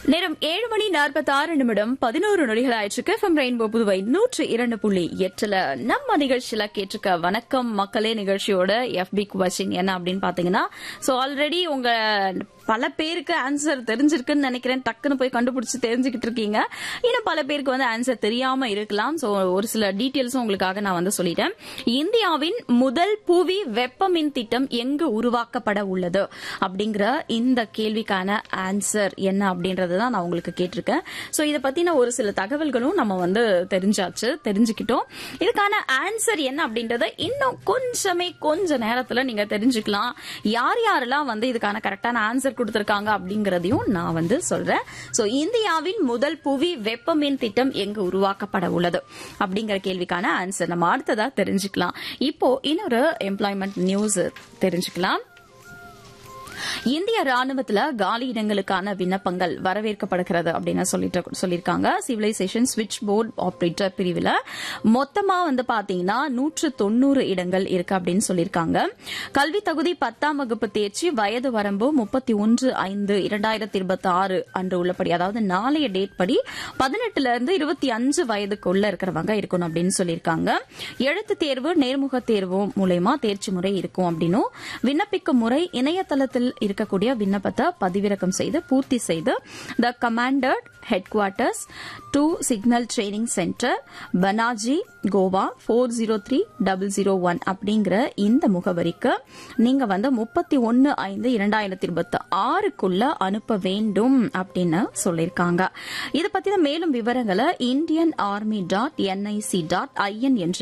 நேரம் ஏழு மணி நாற்பத்தி ஆறு நிமிடம் பதினோரு நொடிகள் ஆயிடுச்சு எஃப்எம் ரெயின்போ புதுவை நூற்று இரண்டு புள்ளி எட்டுல நம்ம நிகழ்ச்சியில கேட்டிருக்க வணக்கம் மக்களே நிகழ்ச்சியோட எஃபி கொஸ்டின் என்ன அப்படின்னு பாத்தீங்கன்னா சோ ஆல்ரெடி உங்க பல பேருக்கு ஆன்சர் தெரிஞ்சிருக்குன்னு நினைக்கிறேன் டக்குன்னு போய் கண்டுபிடிச்சு தெரிஞ்சுக்கிட்டு இருக்கீங்க இன்னும் பல பேருக்கு வந்து ஆன்சர் தெரியாம இருக்கலாம் சோ ஒரு சில டீட்டெயில்ஸும் உங்களுக்காக நான் வந்து சொல்லிட்டேன் இந்தியாவின் முதல் புவி வெப்பமின் திட்டம் எங்கு உருவாக்கப்பட உள்ளது அப்படிங்கிற இந்த கேள்விக்கான ஆன்சர் என்ன அப்படின்றது தான் நான் உங்களுக்கு கேட்டிருக்கேன் சோ இதை பத்தின ஒரு சில தகவல்களும் நம்ம வந்து தெரிஞ்சாச்சு தெரிஞ்சுக்கிட்டோம் இதுக்கான ஆன்சர் என்ன அப்படின்றத இன்னும் கொஞ்சமே கொஞ்ச நேரத்துல நீங்க தெரிஞ்சுக்கலாம் யார் யாரெல்லாம் வந்து இதுக்கான கரெக்டான ஆன்சர் கொடுத்திருக்காங்க அப்படிங்கறதையும் நான் வந்து சொல்றேன் சோ இந்தியாவின் முதல் புவி வெப்பமின் திட்டம் எங்கு உருவாக்கப்பட உள்ளது அப்படிங்கிற கேள்விக்கான ஆன்சர் நம்ம அடுத்ததா தெரிஞ்சுக்கலாம் இப்போ இன்னொரு எம்ப்ளாய்மெண்ட் நியூஸ் தெரிஞ்சுக்கலாம் இந்திய ராணுவத்துல காலி இடங்களுக்கான விண்ணப்பங்கள் வரவேற்கப்படுகிறது அப்படின்னு சொல்லிட்டு சொல்லியிருக்காங்க சிவிலைசேஷன் சுவிட்ச் போர்டு ஆபரேட்டர் பிரிவுல மொத்தமா வந்து பாத்தீங்கன்னா நூற்று தொண்ணூறு இடங்கள் இருக்கு அப்படின்னு சொல்லியிருக்காங்க கல்வி தகுதி பத்தாம் வகுப்பு தேர்ச்சி வயது வரம்பு முப்பத்தி ஒன்று ஐந்து இரண்டாயிரத்தி இருபத்தி ஆறு அன்று உள்ளபடி அதாவது நாளைய டேட் படி பதினெட்டுல இருந்து இருபத்தி அஞ்சு வயதுக்குள்ள இருக்கிறவங்க இருக்கணும் அப்படின்னு சொல்லியிருக்காங்க எழுத்து தேர்வு நேர்முக தேர்வு மூலயமா தேர்ச்சி முறை இருக்கும் அப்படின்னும் விண்ணப்பிக்கும் முறை இணையதளத்தில் இருக்கக்கூடிய விண்ணப்பத்தை பதிவிறக்கம் செய்து பூர்த்தி செய்து the commandant headquarters two signal training centre Panaji Goa four zero three double zero one அப்படிங்கிற இந்த முகவரிக்கு நீங்க வந்து முப்பத்தி ஒன்னு ஐந்து இரண்டாயிரத்தி இருபத்தி ஆறுக்குள்ள அனுப்ப வேண்டும் அப்படின்னு சொல்லியிருக்காங்க இதை பத்தின மேலும் விவரங்களை Indian army dot NIC dot IN என்ற